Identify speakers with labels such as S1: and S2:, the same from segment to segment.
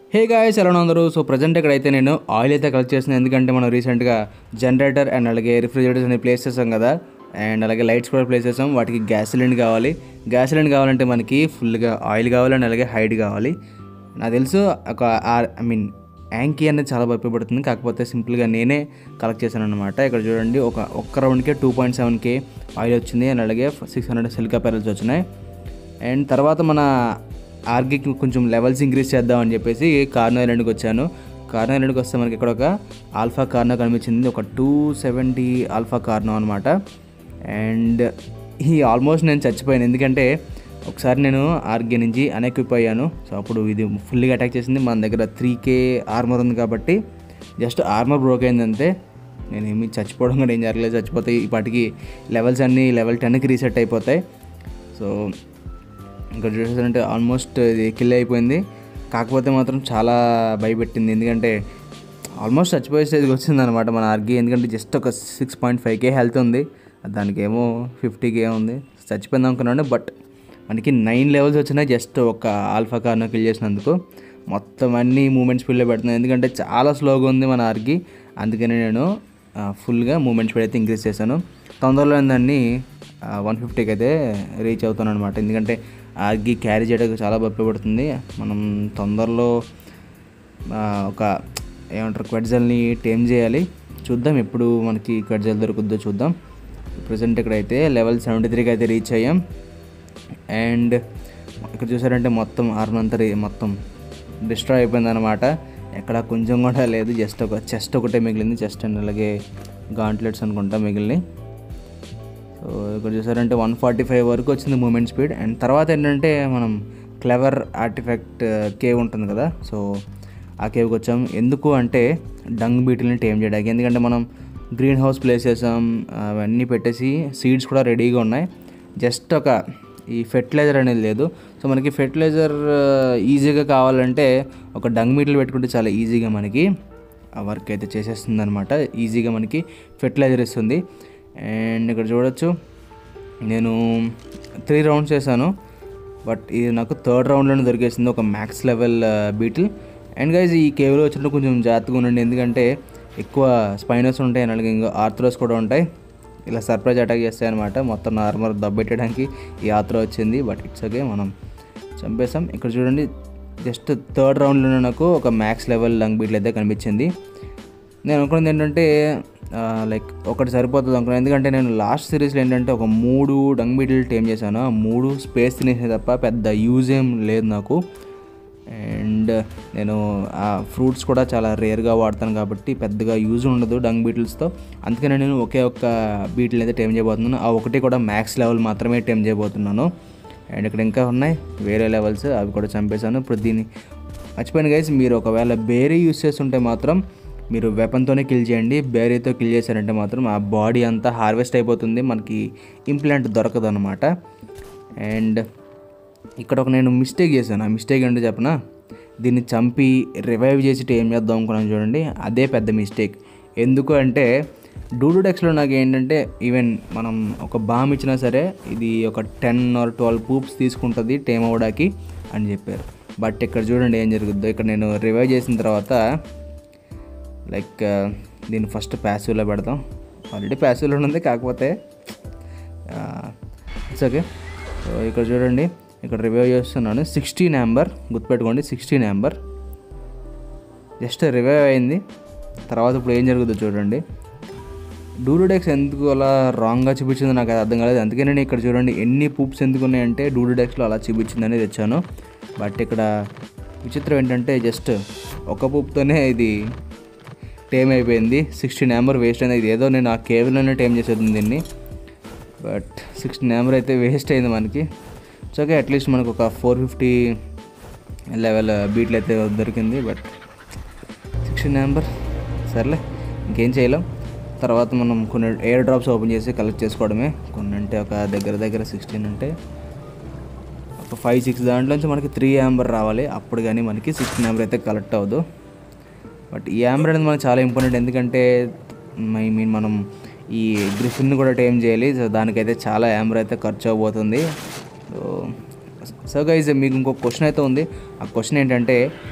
S1: hey guys ఎలా ఉన్నారు అందరూ సో ప్రజెంట్ ఇక్కడ అయితే నేను ఆయిల్ అయితే కలెక్ట్ చేస్తున్నాను ఎందుకంటే మనం రీసెంట్గా జనరేటర్ అండ్ అలాగే రిఫ్రిజిరేటర్స్ అనేవి ప్లేస్ చేసాం కదా అండ్ అలాగే లైట్స్ కూడా ప్లేస్ చేసాం వాటికి గ్యాస్ సిలిండర్ కావాలి గ్యాస్ సిలిండర్ కావాలంటే మనకి ఫుల్గా ఆయిల్ కావాలి అండ్ అలాగే హైట్ కావాలి నాకు తెలుసు ఒక ఐ మీన్ యాంకీ అనేది చాలా ఉపయోగపడుతుంది కాకపోతే సింపుల్గా నేనే కలెక్ట్ చేశాను అనమాట ఇక్కడ చూడండి ఒక ఒక్క రౌండ్కే two point seven K oil వచ్చింది అండ్ అలాగే సిక్స్ హండ్రెడ్ సిల్కా పెరల్స్ వచ్చినాయి అండ్ తర్వాత మన ఆర్గీకి కొంచెం లెవెల్స్ ఇంక్రీజ్ చేద్దామని చెప్పేసి కార్నో ఐలాండ్కి వచ్చాను కార్నో ఐలాండ్కి వస్తే మనకి ఇక్కడ ఒక ఆల్ఫా కార్నో కనిపించింది ఒక టూ సెవెంటీ ఆల్ఫా కార్నో అనమాట అండ్ ఈ ఆల్మోస్ట్ నేను చచ్చిపోయాను ఎందుకంటే ఒకసారి నేను ఆర్గే నుంచి అన్ఎక్విప్ అయ్యాను సో అప్పుడు ఇది ఫుల్గా అటాక్ చేసింది మన దగ్గర త్రీ కే ఆర్మర్ ఉంది కాబట్టి జస్ట్ ఆర్మర్ బ్రోక్ అయిందంతే నేను ఏమి చచ్చిపోవడం కూడా ఏం జరగలేదు చచ్చిపోతే ఈ పాటికి లెవెల్స్ అన్నీ లెవెల్ టెన్కి రీసెట్ అయిపోతాయి సో ఇక్కడ చూసారంటే ఆల్మోస్ట్ ఇది కిల్ అయిపోయింది కాకపోతే మాత్రం చాలా భయపెట్టింది ఎందుకంటే ఆల్మోస్ట్ చచ్చిపోయే స్టేజ్కి వచ్చింది అనమాట మన ఆర్గి ఎందుకంటే జస్ట్ ఒక six point five K health ఉంది దానికి ఏమో ఫిఫ్టీ కే ఉంది చచ్చిపోయింది అనుకున్నాను బట్ మనకి నైన్ లెవెల్స్ వచ్చినాయి జస్ట్ ఒక ఆల్ఫా కార్ను కిల్ చేసినందుకు మొత్తం అన్ని మూమెంట్ స్పీడ్లో పెడుతున్నాను ఎందుకంటే చాలా స్లోగా ఉంది మన ఆర్గి అందుకని నేను ఫుల్గా మూమెంట్ స్పీడ్ అయితే ఇంక్రీజ్ చేశాను తొందరలో దాన్ని వన్ ఫిఫ్టీకి అయితే రీచ్ అవుతాను అనమాట ఎందుకంటే ఆర్గి క్యారీ చేయడానికి చాలా ఉపయోగపడుతుంది మనం తొందరలో ఆ, ఒక ఏమంటారు క్వెడ్జల్ని టేమ్ చేయాలి చూద్దాం ఎప్పుడు మనకి క్వెడ్జల్ దొరుకుద్దో చూద్దాం ప్రజెంట్ ఇక్కడైతే లెవెల్ సెవెంటీ త్రీకి అయితే రీచ్ అయ్యాం అండ్ ఇక్కడ చూసారంటే మొత్తం ఆర్మర్ అంతా రి- మొత్తం డిస్ట్రాయ్ అయిపోయింది అనమాట ఎక్కడ కొంచెం కూడా లేదు జస్ట్ ఒక చెస్ట్ ఒకటే మిగిలింది చెస్ట్ అండ్ అలాగే గాంట్లెట్స్ అనుకుంటా మిగిలినాయి సో ఇక్కడ చూసారంటే వన్ ఫార్టీ ఫైవ్ వరకు వచ్చింది మూమెంట్ స్పీడ్ అండ్ తర్వాత ఏంటంటే మనం క్లెవర్ ఆర్టిఫాక్ట్ కేవ్ ఉంటుంది కదా సో ఆ కేవ్కి వచ్చాం ఎందుకు అంటే డంగ్ బీటిల్ని టేమ్ చేయడానికి ఎందుకంటే మనం గ్రీన్ హౌస్ ప్లేస్ చేసాం అవన్నీ పెట్టేసి సీడ్స్ కూడా రెడీగా ఉన్నాయి జస్ట్ ఒక ఈ ఫెర్టిలైజర్ అనేది లేదు సో మనకి ఫెర్టిలైజర్ ఈజీగా కావాలంటే ఒక డంగ్ మీటలు పెట్టుకుంటే చాలా ఈజీగా మనకి ఆ వర్క్ అయితే చేసేస్తుంది అనమాట ఈజీగా మనకి ఫెర్టిలైజర్ ఇస్తుంది అండ్ ఇక్కడ చూడొచ్చు నేను త్రీ రౌండ్స్ చేశాను బట్ ఇది నాకు థర్డ్ రౌండ్లోనే దొరికేసింది ఒక max level beetle and guys ఈ కేవ్లో వచ్చినప్పుడు కొంచెం జాగ్రత్తగా ఉండండి ఎందుకంటే ఎక్కువ స్పైనర్స్ ఉంటాయి అలాగే ఇంకా ఆర్థరోస్ కూడా ఉంటాయి ఇలా సర్ప్రైజ్ అటాక్ చేస్తాయి అనమాట మొత్తం నార్మల్ దబ్బెట్టడానికి ఈ ఆత్ర వచ్చింది బట్ ఇట్స్ ఓకే మనం చంపేసాం ఇక్కడ చూడండి జస్ట్ థర్డ్ రౌండ్లోనే నాకు ఒక మ్యాక్స్ లెవెల్ లంగ్ బీట్లు అయితే కనిపించింది నేను అనుకున్నది ఏంటంటే లైక్ ఒకటి సరిపోతుంది అనుకున్నాను ఎందుకంటే నేను లాస్ట్ సిరీస్లో ఏంటంటే ఒక మూడు డంగ్ బీట్లు టేమ్ చేశాను ఆ మూడు స్పేస్ తినేసే తప్ప పెద్ద యూజ్ ఏం లేదు నాకు అండ్ నేను ఆ ఫ్రూట్స్ కూడా చాలా రేర్గా వాడతాను కాబట్టి పెద్దగా యూజ్ ఉండదు డంగ్ బీటిల్స్తో అందుకని నేను ఒకే ఒక్క బీటిల్ అయితే టేమ్ చేయబోతున్నాను ఆ ఒకటి కూడా మ్యాక్స్ లెవెల్ మాత్రమే టేమ్ చేయబోతున్నాను అండ్ ఇక్కడ ఇంకా ఉన్నాయి వేరే లెవెల్స్ అవి కూడా చంపేశాను ఇప్పుడు దీన్ని మర్చిపోయిన గైస్ మీరు ఒకవేళ బేరీ యూస్ చేస్తుంటే మాత్రం మీరు వెపన్తోనే కిల్ చేయండి బేరీతో కిల్ చేశారంటే మాత్రం ఆ బాడీ అంతా హార్వెస్ట్ అయిపోతుంది మనకి ఇంప్లాంట్ దొరకదు అనమాట అండ్ ఇక్కడ ఒక నేను మిస్టేక్ చేశాను ఆ మిస్టేక్ ఏంటో చెప్పనా దీన్ని చంపి రివైవ్ చేసి ఏం చేద్దాం అనుకున్నాను చూడండి అదే పెద్ద మిస్టేక్ ఎందుకు అంటే డూడు డెక్స్లో నాకు ఏంటంటే ఈవెన్ మనం ఒక బామ్ ఇచ్చినా సరే ఇది ఒక టెన్ ఆర్ ట్వెల్వ్ పూప్స్ తీసుకుంటుంది టేమ్ అవ్వడానికి అని చెప్పారు బట్ ఇక్కడ చూడండి ఏం జరుగుద్దో ఇక్కడ నేను రివైవ్ చేసిన తర్వాత లైక్ దీన్ని ఫస్ట్ ప్యాసివ్లో పెడతాం ఆల్రెడీ ప్యాసివ్లో ఉంది కాకపోతే ఇట్స్ ఓకే సో ఇక్కడ చూడండి ఇక్కడ రివ్యూ చేస్తున్నాను సిక్స్టీన్ నెంబర్ గుర్తుపెట్టుకోండి సిక్స్టీన్ నెంబర్ జస్ట్ రివ్యూ అయింది తర్వాత ఇప్పుడు ఏం జరుగుతుందో చూడండి డూడుడెక్స్ ఎందుకు అలా రాంగ్గా చూపించిందో నాకు అది అర్థం కాలేదు అందుకే నేను ఇక్కడ చూడండి ఎన్ని పూప్స్ ఎందుకు ఉన్నాయంటే డూడుడెక్స్లో అలా చూపించిందని తెచ్చాను బట్ ఇక్కడ విచిత్రం ఏంటంటే జస్ట్ ఒక పూప్తోనే ఇది టేమ్ అయిపోయింది సిక్స్టీన్ నెంబర్ వేస్ట్ అయింది ఇది ఏదో నేను ఆ కేవీలోనే టేమ్ చేసేది దీన్ని బట్ సిక్స్టీన్ నెంబర్ అయితే వేస్ట్ అయింది మనకి సో ఓకే అట్లీస్ట్ మనకు ఒక ఫోర్ ఫిఫ్టీ లెవెల్ బీట్లు అయితే దొరికింది బట్ సిక్స్టీన్ నెంబర్ సర్లే ఇంకేం చేయలేం తర్వాత మనం కొన్ని ఎయిర్ డ్రాప్స్ ఓపెన్ చేసి కలెక్ట్ చేసుకోవడమే కొన్ని అంటే ఒక దగ్గర దగ్గర సిక్స్టీన్ అంటే ఒక ఫైవ్ సిక్స్ దాంట్లోంచి మనకి త్రీ యాంబర్ రావాలి అప్పుడు కానీ మనకి సిక్స్టీన్ యాంబర్ అయితే కలెక్ట్ అవ్వదు బట్ ఈ యాంబర్ అనేది మనకు చాలా ఇంపార్టెంట్ ఎందుకంటే ఐ మీన్ మనం ఈ గ్రిఫిన్ కూడా టైం చేయాలి సో దానికైతే చాలా యాంబర్ అయితే ఖర్చు అవబోతుంది సో సో గైజ్ మీకు ఇంకొక క్వశ్చన్ అయితే ఉంది ఆ క్వశ్చన్ ఏంటంటే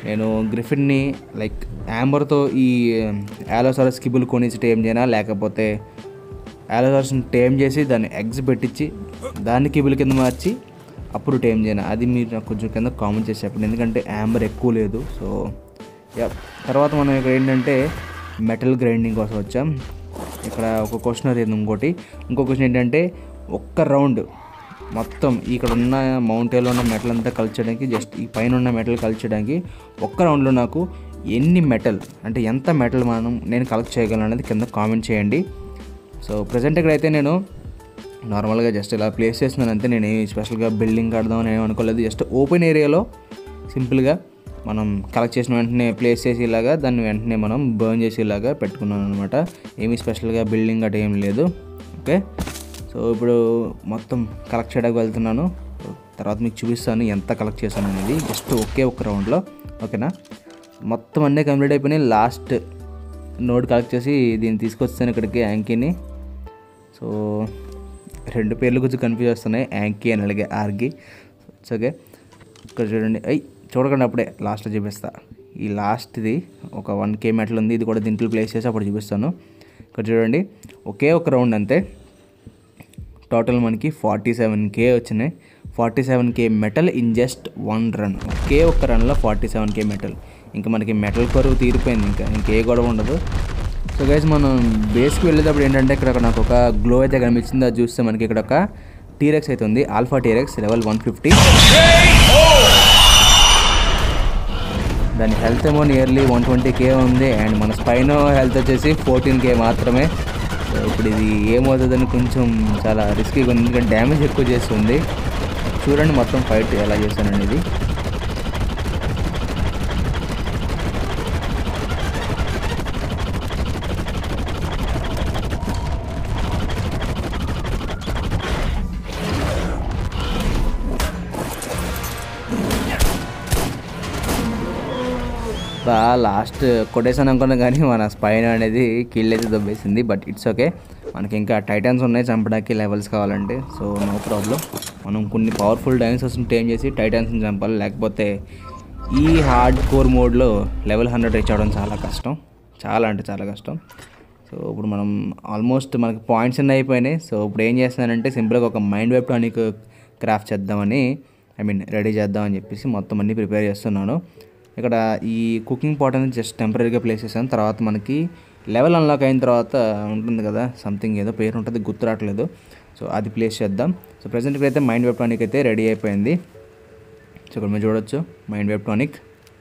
S1: నేను గ్రిఫిన్ని లైక్ యాంబర్తో ఈ యాలోసారస్ కిబుల్ కొనిచ్చి టేమ్ చేయనా లేకపోతే యాలోసారస్ని టేమ్ చేసి దాన్ని ఎగ్స్ పెట్టించి దాన్ని కిబుల్ కింద మార్చి అప్పుడు టేమ్ చేయను అది మీరు నాకు కొంచెం కింద కామెంట్ చేసి చెప్పండి ఎందుకంటే యాంబర్ ఎక్కువ లేదు సో యా తర్వాత మనం ఇక్కడ ఏంటంటే మెటల్ గ్రైండింగ్ కోసం వచ్చాం ఇక్కడ ఒక క్వశ్చన్ అది ఇంకోటి ఇంకో క్వశ్చన్ ఏంటంటే ఒక్క రౌండ్ మొత్తం ఇక్కడ ఉన్న మౌంటైన్లో ఉన్న మెటల్ అంతా కలిచడానికి జస్ట్ ఈ పైన ఉన్న మెటల్ కలిచడానికి ఒక్క రౌండ్లో నాకు ఎన్ని మెటల్ అంటే ఎంత మెటల్ మనం నేను కలెక్ట్ చేయగలను అనేది కింద కామెంట్ చేయండి సో ప్రజెంట్ ఇక్కడైతే నేను నార్మల్గా జస్ట్ ఇలా ప్లేస్ చేస్తున్నాను అంతే నేను ఏమి స్పెషల్గా బిల్డింగ్ కడదామని ఏమి అనుకోలేదు జస్ట్ ఓపెన్ ఏరియాలో సింపుల్గా మనం కలెక్ట్ చేసిన వెంటనే ప్లేస్ చేసేలాగా దాన్ని వెంటనే మనం బర్న్ చేసేలాగా పెట్టుకున్నాను అనమాట ఏమీ స్పెషల్గా బిల్డింగ్ అటు ఏం లేదు ఓకే సో ఇప్పుడు మొత్తం కలెక్ట్ చేయడానికి వెళ్తున్నాను తర్వాత మీకు చూపిస్తాను ఎంత కలెక్ట్ చేశాను అనేది జస్ట్ ఒకే ఒక రౌండ్లో ఓకేనా మొత్తం అన్నీ కంప్లీట్ అయిపోయినాయి లాస్ట్ నోట్ కలెక్ట్ చేసి దీన్ని తీసుకొస్తాను ఇక్కడికి యాంకీని సో రెండు పేర్లు కొంచెం కన్ఫ్యూజ్ వస్తున్నాయి యాంకీ అని అలాగే ఆర్గి ఇట్స్ ఓకే ఇక్కడ చూడండి అయ్యి చూడకండి అప్పుడే లాస్ట్లో చూపిస్తా ఈ లాస్ట్ది ఒక వన్ కే మెటల్ ఉంది ఇది కూడా దీంట్లో ప్లేస్ చేసి అప్పుడు చూపిస్తాను ఇక్కడ చూడండి ఒకే ఒక రౌండ్ అంతే టోటల్ మనకి ఫార్టీ సెవెన్ కే వచ్చినాయి forty seven K metal in just one run ఒకే ఒక్క రన్లో ఫార్టీ సెవెన్ కే మెటల్ ఇంకా మనకి మెటల్ కరువు తీరిపోయింది ఇంకా ఇంకే గొడవ ఉండదు సో గైస్ మనం బేస్కి వెళ్ళేటప్పుడు ఏంటంటే ఇక్కడ నాకు ఒక గ్లో అయితే కనిపించింది అది చూస్తే మనకి ఇక్కడ ఒక టీరెక్స్ అయితే ఉంది alpha T rex level one fifty దాని హెల్త్ ఏమో నియర్లీ వన్ ట్వంటీ కే ఉంది అండ్ మన స్పైన్ హెల్త్ వచ్చేసి ఫోర్టీన్ కే మాత్రమే సో ఇప్పుడు ఇది ఏమవుతుందని కొంచెం చాలా రిస్కీగా ఉంది ఎందుకంటే డ్యామేజ్ ఎక్కువ చేస్తుంది చూడండి మొత్తం ఫైట్ ఎలా చేశానండి ఇది బా లాస్ట్ కొట్టేసాను అనుకున్నా కానీ మన స్పైన్ అనేది కిల్ అయితే దొబ్బేసింది బట్ ఇట్స్ ఓకే మనకి ఇంకా టైటన్స్ ఉన్నాయి చంపడానికి లెవెల్స్ కావాలంటే సో నో ప్రాబ్లం మనం కొన్ని పవర్ఫుల్ డైనోసార్స్ని టైం చేసి టైటన్స్ని చంపాలి లేకపోతే ఈ హార్డ్ కోర్ మోడ్లో లెవెల్ హండ్రెడ్ రీచ్ అవ్వడం చాలా కష్టం చాలా అంటే చాలా కష్టం సో ఇప్పుడు మనం ఆల్మోస్ట్ మనకి పాయింట్స్ అన్నీ అయిపోయినాయి సో ఇప్పుడు ఏం చేస్తున్నానంటే సింపుల్గా ఒక మైండ్ వెబ్ టానిక్ క్రాఫ్ట్ చేద్దామని ఐ మీన్ రెడీ చేద్దామని చెప్పేసి మొత్తం అన్నీ ప్రిపేర్ చేస్తున్నాను ఇక్కడ ఈ కుకింగ్ పాట్ అనేది జస్ట్ టెంపరీగా ప్లేస్ చేశాను తర్వాత మనకి లెవెల్ అన్లాక్ అయిన తర్వాత ఉంటుంది కదా సంథింగ్ ఏదో పేరు ఉంటుంది గుర్తు రావట్లేదు సో అది ప్లేస్ చేద్దాం సో ప్రజెంట్కి అయితే మైండ్ వెబ్ టానిక్ అయితే రెడీ అయిపోయింది సో ఇక్కడ మీరు చూడొచ్చు మైండ్ వెబ్ టానిక్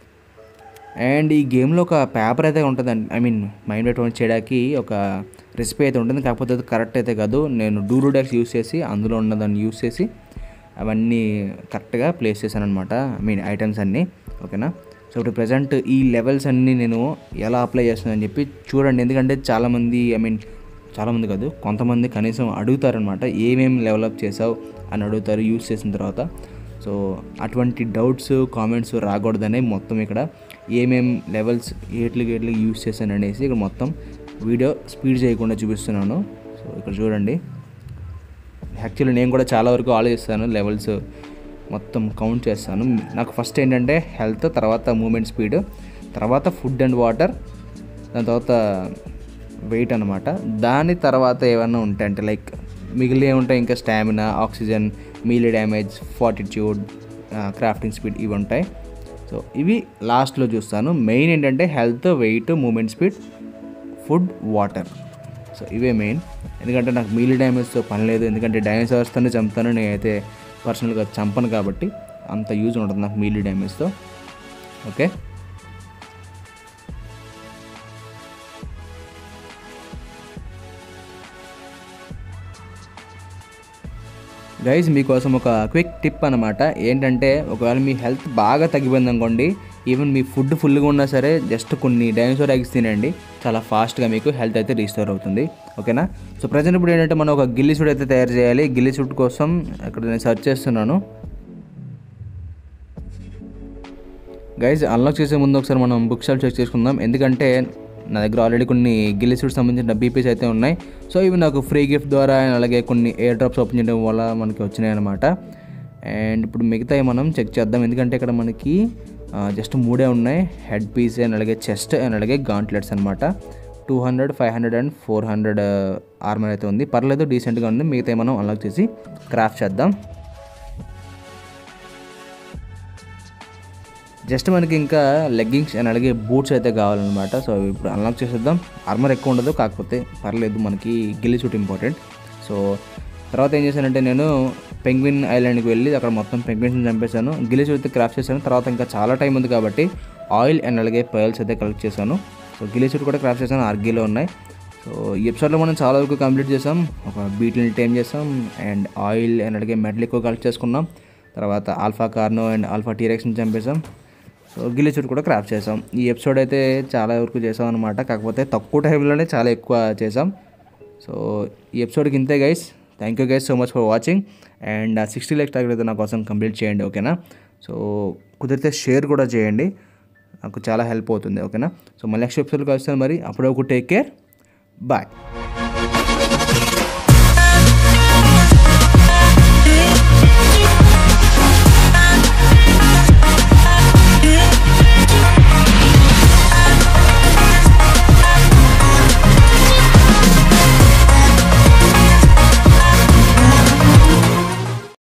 S1: అండ్ ఈ గేమ్లో ఒక పేపర్ అయితే ఉంటుంది I mean mindwipe tonic చేయడానికి ఒక రెసిపీ అయితే ఉంటుంది కాకపోతే అది కరెక్ట్ అయితే కాదు నేను డూరూడాక్స్ యూస్ చేసి అందులో ఉన్న దాన్ని యూస్ చేసి అవన్నీ కరెక్ట్గా ప్లేస్ చేశాను అనమాట ఐ మీన్ ఐటమ్స్ అన్నీ ఓకేనా సో ఇప్పుడు ప్రజెంట్ ఈ లెవెల్స్ అన్నీ నేను ఎలా అప్లై చేస్తున్నానని చెప్పి చూడండి ఎందుకంటే చాలామంది ఐ మీన్ చాలామంది కాదు కొంతమంది కనీసం అడుగుతారనమాట ఏమేమి డెవలప్ చేసావు అని అడుగుతారు యూస్ చేసిన తర్వాత సో అటువంటి డౌట్స్ కామెంట్స్ రాకూడదనే మొత్తం ఇక్కడ ఏమేం లెవెల్స్ ఏట్లకి ఏట్లకి యూస్ చేశాను అనేసి ఇక్కడ మొత్తం వీడియో స్పీడ్ చేయకుండా చూపిస్తున్నాను సో ఇక్కడ చూడండి యాక్చువల్లీ నేను కూడా చాలా వరకు ఆలోచిస్తాను లెవెల్స్ మొత్తం కౌంట్ చేస్తాను నాకు ఫస్ట్ ఏంటంటే హెల్త్ తర్వాత మూమెంట్ స్పీడ్ తర్వాత ఫుడ్ అండ్ వాటర్ దాని తర్వాత వెయిట్ అనమాట దాని తర్వాత ఏమన్నా ఉంటాయి అంటే లైక్ మిగిలిన ఉంటాయి ఇంకా stamina oxygen melee damage fortitude crafting speed ఇవి ఉంటాయి సో ఇవి లాస్ట్లో చూస్తాను మెయిన్ ఏంటంటే health weight movement speed food water so ఇవే మెయిన్ ఎందుకంటే నాకు మీలీ డ్యామేజ్తో పని లేదు ఎందుకంటే డైనోసార్స్తోనే చంపుతాను నేనైతే పర్సనల్గా చంపను కాబట్టి అంత యూజ్ ఉంటుంది నాకు మీలీ డ్యామేజ్తో ఓకే గైజ్ మీకోసం ఒక క్విక్ టిప్ అనమాట ఏంటంటే ఒకవేళ మీ హెల్త్ బాగా తగ్గిపోయింది అనుకోండి ఈవెన్ మీ ఫుడ్ ఫుల్గా ఉన్నా సరే జస్ట్ కొన్ని డైనోసార్ ఎగ్స్ తినండి చాలా ఫాస్ట్గా మీకు హెల్త్ అయితే రీస్టోర్ అవుతుంది ఓకేనా సో ప్రజెంట్ ఇప్పుడు ఏంటంటే మనం ఒక గిల్లి సూట్ అయితే తయారు చేయాలి గిల్లి సూట్ కోసం ఇక్కడ నేను సెర్చ్ చేస్తున్నాను గైజ్ అన్లాక్ చేసే ముందు ఒకసారి మనం బుక్ షాప్ చెక్ చేసుకుందాం ఎందుకంటే నా దగ్గర ఆల్రెడీ కొన్ని గిల్లి సూట్ సంబంధించిన బీపీస్ అయితే ఉన్నాయి సో ఇవి నాకు ఫ్రీ గిఫ్ట్ ద్వారా and అలాగే కొన్ని ఎయిర్ డ్రాప్స్ ఓపెన్ చేయడం వల్ల మనకి వచ్చినాయి అనమాట అండ్ ఇప్పుడు మిగతాయి మనం చెక్ చేద్దాం ఎందుకంటే ఇక్కడ మనకి జస్ట్ మూడే ఉన్నాయి హెడ్ పీస్ అండ్ అలాగే చెస్ట్ అండ్ అలాగే గాంట్లెట్స్ అనమాట two hundred five hundred and four hundred armour అయితే ఉంది పర్లేదు డీసెంట్గా ఉంది మిగతా మనం అన్లాక్ చేసి క్రాఫ్ట్ చేద్దాం జస్ట్ మనకి ఇంకా లెగ్గింగ్స్ అండ్ అలాగే బూట్స్ అయితే కావాలన్నమాట సో ఇప్పుడు అన్లాక్ చేసేద్దాం ఆర్మర్ ఎక్కువ ఉండదు కాకపోతే పర్లేదు మనకి గిల్లి సూట్ ఇంపార్టెంట్ సో తర్వాత ఏం చేశానంటే నేను పెంగ్విన్ ఐలాండ్కి వెళ్ళి అక్కడ మొత్తం పెంగ్విన్స్ చంపేశాను గిల్లి సూట్ అయితే క్రాఫ్ట్ చేశాను తర్వాత ఇంకా చాలా టైం ఉంది కాబట్టి ఆయిల్ అండ్ అలాగే పర్ల్స్ అయితే కలెక్ట్ చేశాను సో గిల్లి సూట్ కూడా క్రాఫ్ట్ చేశాను ఆర్గీలో ఉన్నాయి సో ఈ ఎపిసోడ్లో మనం చాలా వరకు కంప్లీట్ చేసాం ఒక బీట్లని టైం చేసాం అండ్ ఆయిల్ అండ్ అలాగే మెటల్ ఎక్కువ కలెక్ట్ చేసుకున్నాం తర్వాత ఆల్ఫా కార్నో అండ్ ఆల్ఫా టీరెక్స్ని చంపేసాం సో గిల్లి చుట్టు కూడా క్రాఫ్ట్ చేసాం ఈ ఎపిసోడ్ అయితే చాలా వరకు చేసాం అనమాట కాకపోతే తక్కువ టైంలోనే చాలా ఎక్కువ చేసాం సో ఈ ఎపిసోడ్కి ఇంతే guys thank you guys so much for watching and sixty likes target అయితే నా కోసం కంప్లీట్ చేయండి ఓకేనా సో కుదిరితే షేర్ కూడా చేయండి నాకు చాలా హెల్ప్ అవుతుంది ఓకేనా సో మళ్ళీ నెక్స్ట్ ఎపిసోడ్కి వస్తాను మరి అప్పుడు ఒక టేక్ కేర్ బాయ్